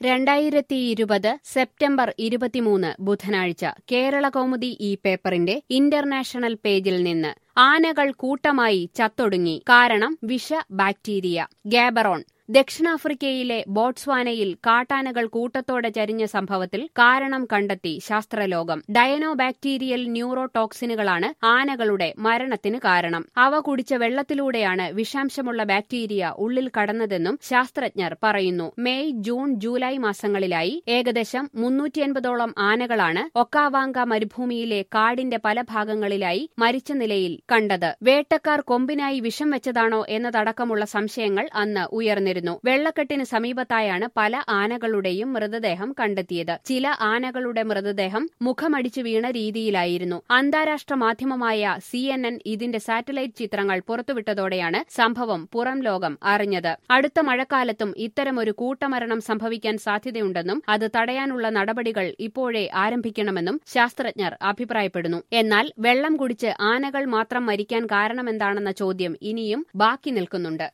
രണ്ടായിരത്തി ഇരുപത് സെപ്റ്റംബർ ഇരുപത്തിമൂന്ന് ബുധനാഴ്ച കേരള കൗമുദി ഈ പേപ്പറിന്റെ ഇന്റർനാഷണൽ പേജിൽ നിന്ന് ആനകൾ കൂട്ടമായി ചത്തൊടുങ്ങി കാരണം വിഷ ബാക്ടീരിയ ഗാബറോൺ ദക്ഷിണാഫ്രിക്കയിലെ ബോട്സ്വാനയിൽ കാട്ടാനകൾ കൂട്ടത്തോടെ ചരിഞ്ഞ സംഭവത്തിൽ കാരണം കണ്ടെത്തി ശാസ്ത്രലോകം ഡയനോ ബാക്ടീരിയൽ ന്യൂറോടോക്സിനുകളാണ് ആനകളുടെ മരണത്തിന് കാരണം അവ കുടിച്ച വെള്ളത്തിലൂടെയാണ് വിഷാംശമുള്ള ബാക്ടീരിയ ഉള്ളിൽ കടന്നതെന്നും ശാസ്ത്രജ്ഞർ പറയുന്നു മെയ് ജൂൺ ജൂലൈ മാസങ്ങളിലായി ഏകദേശം മുന്നൂറ്റിയൻപതോളം ആനകളാണ് ഒക്കാവാങ്ക മരുഭൂമിയിലെ കാടിന്റെ പല ഭാഗങ്ങളിലായി മരിച്ച നിലയിൽ കണ്ടത് വേട്ടക്കാർ കൊമ്പിനായി വിഷം വെച്ചതാണോ എന്നതടക്കമുള്ള സംശയങ്ങൾ അന്ന് ഉയർന്നിരുന്നു വെള്ളക്കെട്ടിന് സമീപത്തായാണ് പല ആനകളുടെയും മൃതദേഹം കണ്ടെത്തിയത് ചില ആനകളുടെ മൃതദേഹം മുഖമടിച്ചു വീണ രീതിയിലായിരുന്നു അന്താരാഷ്ട്ര മാധ്യമമായ സി ഇതിന്റെ സാറ്റലൈറ്റ് ചിത്രങ്ങൾ പുറത്തുവിട്ടതോടെയാണ് സംഭവം പുറം ലോകം അറിഞ്ഞത് അടുത്ത മഴക്കാലത്തും ഇത്തരമൊരു കൂട്ടമരണം സംഭവിക്കാൻ സാധ്യതയുണ്ടെന്നും അത് തടയാനുള്ള നടപടികൾ ഇപ്പോഴേ ആരംഭിക്കണമെന്നും ശാസ്ത്രജ്ഞർ അഭിപ്രായപ്പെടുന്നു എന്നാൽ വെള്ളം കുടിച്ച് ആനകൾ മാത്രം മരിക്കാൻ കാരണമെന്താണെന്ന ചോദ്യം ഇനിയും ബാക്കി നിൽക്കുന്നുണ്ട്